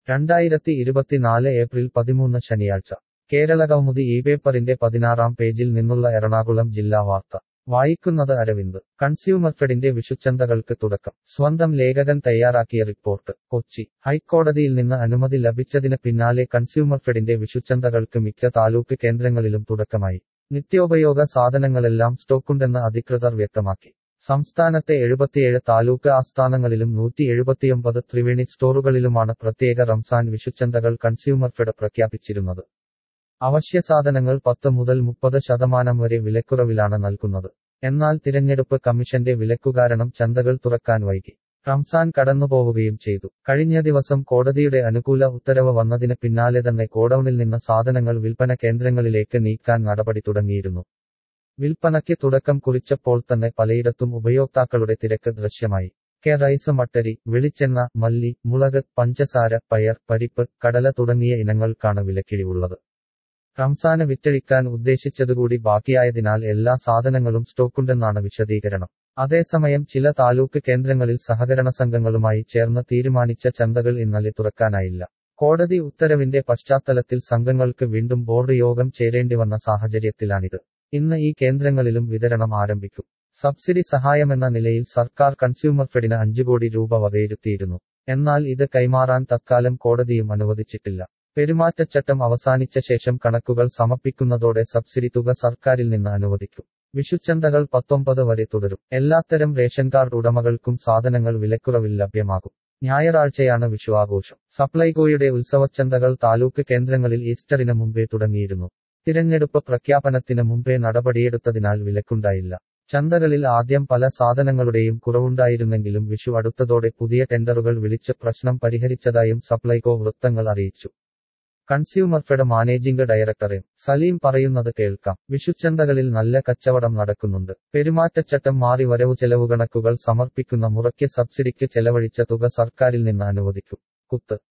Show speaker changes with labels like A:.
A: രണ്ടായിരത്തി ഇരുപത്തിനാല് ഏപ്രിൽ പതിമൂന്ന് ശനിയാഴ്ച കേരള കൗമുദി ഈ പേപ്പറിന്റെ പതിനാറാം പേജിൽ നിന്നുള്ള എറണാകുളം ജില്ലാ വാർത്ത വായിക്കുന്നത് അരവിന്ദ് കൺസ്യൂമർഫെഡിന്റെ വിഷുച്ചന്തകൾക്ക് തുടക്കം സ്വന്തം ലേഖകൻ തയ്യാറാക്കിയ റിപ്പോർട്ട് കൊച്ചി ഹൈക്കോടതിയിൽ നിന്ന് അനുമതി ലഭിച്ചതിന് പിന്നാലെ കൺസ്യൂമർഫെഡിന്റെ വിഷുച്ചന്തകൾക്ക് മിക്ക താലൂക്ക് കേന്ദ്രങ്ങളിലും തുടക്കമായി നിത്യോപയോഗ സാധനങ്ങളെല്ലാം സ്റ്റോക്കുണ്ടെന്ന് അധികൃതർ വ്യക്തമാക്കി സംസ്ഥാനത്തെ എഴുപത്തിയേഴ് താലൂക്ക് ആസ്ഥാനങ്ങളിലും നൂറ്റി എഴുപത്തിയൊമ്പത് ത്രിവേണി സ്റ്റോറുകളിലുമാണ് പ്രത്യേക റംസാൻ വിഷുച്ചന്തകൾ കൺസ്യൂമർഫെഡ് പ്രഖ്യാപിച്ചിരുന്നത് അവശ്യസാധനങ്ങൾ പത്ത് മുതൽ മുപ്പത് ശതമാനം വരെ വിലക്കുറവിലാണ് നൽകുന്നത് എന്നാൽ തിരഞ്ഞെടുപ്പ് കമ്മീഷന്റെ വിലക്കു കാരണം ചന്തകൾ തുറക്കാൻ വൈകി റംസാൻ കടന്നുപോവുകയും ചെയ്തു കഴിഞ്ഞ ദിവസം കോടതിയുടെ അനുകൂല ഉത്തരവ് വന്നതിന് പിന്നാലെ തന്നെ ഗോഡൌണിൽ നിന്ന് സാധനങ്ങൾ വിൽപ്പന കേന്ദ്രങ്ങളിലേക്ക് നീക്കാൻ നടപടി തുടങ്ങിയിരുന്നു വിൽപ്പനയ്ക്ക് തുടക്കം കുറിച്ചപ്പോൾ തന്നെ പലയിടത്തും ഉപയോക്താക്കളുടെ തിരക്ക് ദൃശ്യമായി കെ റൈസ് മട്ടരി വെളിച്ചെണ്ണ മല്ലി മുളക് പഞ്ചസാര പയർ പരിപ്പ് കടല തുടങ്ങിയ ഇനങ്ങൾക്കാണ് വിലക്കിഴിവുള്ളത് റംസാന് വിറ്റഴിക്കാൻ ഉദ്ദേശിച്ചതുകൂടി ബാക്കിയായതിനാൽ എല്ലാ സാധനങ്ങളും സ്റ്റോക്കുണ്ടെന്നാണ് വിശദീകരണം അതേസമയം ചില താലൂക്ക് കേന്ദ്രങ്ങളിൽ സഹകരണ സംഘങ്ങളുമായി ചേർന്ന് തീരുമാനിച്ച ചന്തകൾ ഇന്നലെ തുറക്കാനായില്ല കോടതി ഉത്തരവിന്റെ പശ്ചാത്തലത്തിൽ സംഘങ്ങൾക്ക് വീണ്ടും ബോർഡ് യോഗം ചേരേണ്ടിവന്ന സാഹചര്യത്തിലാണിത് ഇന്ന് ഈ കേന്ദ്രങ്ങളിലും വിതരണം ആരംഭിക്കും സബ്സിഡി സഹായമെന്ന നിലയിൽ സർക്കാർ കൺസ്യൂമർ ഫെഡിന് അഞ്ചു കോടി രൂപ വകയിരുത്തിയിരുന്നു എന്നാൽ ഇത് കൈമാറാൻ തത്കാലം കോടതിയും അനുവദിച്ചിട്ടില്ല പെരുമാറ്റച്ചട്ടം അവസാനിച്ച ശേഷം കണക്കുകൾ സമർപ്പിക്കുന്നതോടെ സബ്സിഡി തുക സർക്കാരിൽ നിന്ന് അനുവദിക്കും വിഷുച്ചന്തകൾ പത്തൊമ്പത് വരെ തുടരും എല്ലാത്തരം റേഷൻ കാർഡ് ഉടമകൾക്കും സാധനങ്ങൾ വിലക്കുറവിൽ ലഭ്യമാകും ഞായറാഴ്ചയാണ് വിഷു ആഘോഷം സപ്ലൈകോയുടെ ഉത്സവച്ചന്തകൾ താലൂക്ക് കേന്ദ്രങ്ങളിൽ ഈസ്റ്ററിന് മുമ്പേ തുടങ്ങിയിരുന്നു തിരഞ്ഞെടുപ്പ് പ്രഖ്യാപനത്തിന് മുമ്പേ നടപടിയെടുത്തതിനാൽ വിലക്കുണ്ടായില്ല ചന്തകളിൽ ആദ്യം പല സാധനങ്ങളുടെയും കുറവുണ്ടായിരുന്നെങ്കിലും വിഷു അടുത്തതോടെ പുതിയ ടെൻഡറുകൾ വിളിച്ച് പ്രശ്നം പരിഹരിച്ചതായും സപ്ലൈകോ വൃത്തങ്ങൾ അറിയിച്ചു consumer fed managing director M Saleem പറയുന്നത് കേൾക്കാം വിഷുച്ചന്തകളിൽ നല്ല കച്ചവടം നടക്കുന്നുണ്ട് പെരുമാറ്റച്ചട്ടം മാറി വരവു ചെലവ് കണക്കുകൾ സമർപ്പിക്കുന്ന മുറയ്ക്ക് സബ്സിഡിക്ക് ചെലവഴിച്ച തുക സർക്കാരിൽ നിന്ന് അനുവദിക്കും കുത്ത്